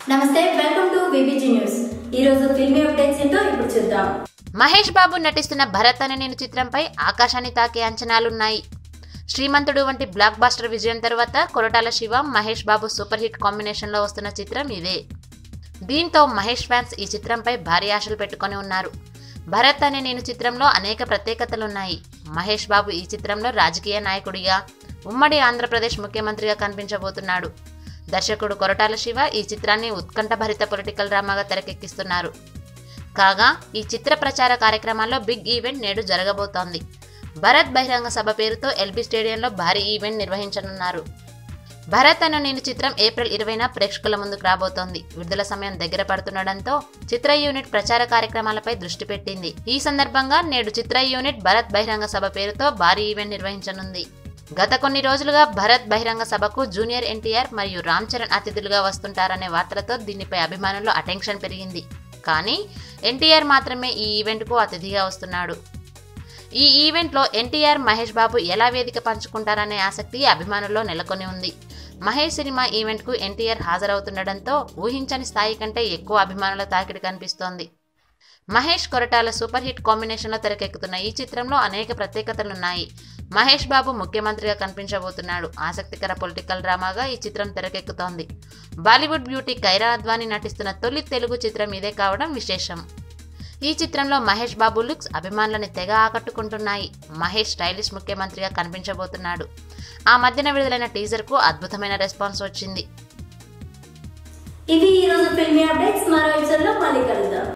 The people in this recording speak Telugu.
నమస్తే వెల్కమ్ టు విబిజీ న్యూస్ ఈ రోజు ఫిల్మీ అప్డేట్స్ ఏంటో ఇప్పుడు చూద్దాం మహేష్ బాబు నటిస్తున్న భరత్ అనే నేను చిత్రంపై ఆకాశాన్ని తాకే అంచనాలున్నాయి శ్రీమంతుడు వంటి బ్లాక్ బాస్టర్ విజయం తర్వాత కొరటాల శివ మహేష్ బాబు సూపర్ హిట్ కాంబినేషన్లో వస్తున్న చిత్రం ఇదే దీంతో మహేష్ ఫ్యాన్స్ ఈ చిత్రంపై భారీ ఆశలు పెట్టుకొని ఉన్నారు భరత్ అనే నేను చిత్రంలో అనేక ప్రత్యేకతలున్నాయి మహేష్ బాబు ఈ చిత్రంలో రాజకీయ నాయకుడిగా ఉమ్మడి ఆంధ్రప్రదేశ్ ముఖ్యమంత్రిగా కనిపించబోతున్నాడు దర్శకుడు కొరటాల శివ ఈ చిత్రాన్ని ఉత్కంఠభరిత పొలిటికల్ డ్రామాగా తెరకెక్కిస్తున్నారు కాగా ఈ చిత్ర ప్రచార కార్యక్రమాల్లో బిగ్ ఈవెంట్ నేడు జరగబోతోంది భరత్ బహిరంగ సభ పేరుతో ఎల్బీ స్టేడియంలో భారీ ఈవెంట్ నిర్వహించనున్నారు భరత్ అన్న నేను చిత్రం ఏప్రిల్ ఇరవైన ప్రేక్షకుల ముందుకు రాబోతోంది విడుదల సమయం దగ్గర పడుతుండటంతో చిత్ర యూనిట్ ప్రచార కార్యక్రమాలపై దృష్టి పెట్టింది ఈ సందర్భంగా నేడు చిత్ర యూనిట్ భరత్ బహిరంగ సభ పేరుతో భారీ ఈవెంట్ నిర్వహించనుంది గత కొన్ని రోజులుగా భరత్ బహిరంగ సభకు జూనియర్ ఎన్టీఆర్ మరియు రామ్ చరణ్ అతిథులుగా వస్తుంటారనే వార్తలతో దీనిపై అభిమానుల్లో అటెన్షన్ పెరిగింది కానీ ఎన్టీఆర్ మాత్రమే ఈ ఈవెంట్కు అతిథిగా వస్తున్నాడు ఈ ఈవెంట్లో ఎన్టీఆర్ మహేష్ బాబు ఎలా వేదిక పంచుకుంటారనే ఆసక్తి అభిమానుల్లో నెలకొని ఉంది మహేష్ సినిమా ఈవెంట్కు ఎన్టీఆర్ హాజరవుతుండటంతో ఊహించని స్థాయి కంటే ఎక్కువ అభిమానుల తాకిడి కనిపిస్తోంది మహేష్ కొరటాల సూపర్ హిట్ కాంబినేషన్లో తెరకెక్కుతున్న ఈ చిత్రంలో అనేక ప్రత్యేకతలున్నాయి మహేష్ బాబు ముఖ్యమంత్రిగా కనిపించబోతున్నాడు ఆసక్తికర పొలిటికల్ డ్రామాగా ఈ చిత్రం తెరకెక్కుతోంది బాలీవుడ్ బ్యూటీ కైరా అద్వానీ నటిస్తున్న తొలి తెలుగు చిత్రం ఇదే కావడం విశేషం ఈ చిత్రంలో మహేష్ బాబు లుక్స్ అభిమానులని తెగ ఆకట్టుకుంటున్నాయి మహేష్ స్టైలిష్ ముఖ్యమంత్రిగా కనిపించబోతున్నాడు ఆ మధ్యన విడుదలైన టీజర్కు అద్భుతమైన రెస్పాన్స్ వచ్చింది ఇవి ఈ రోజు ఫిల్మీ అప్డేట్స్ మరో ఎపిసోడ్ లో మళ్ళీ కలుద్దాం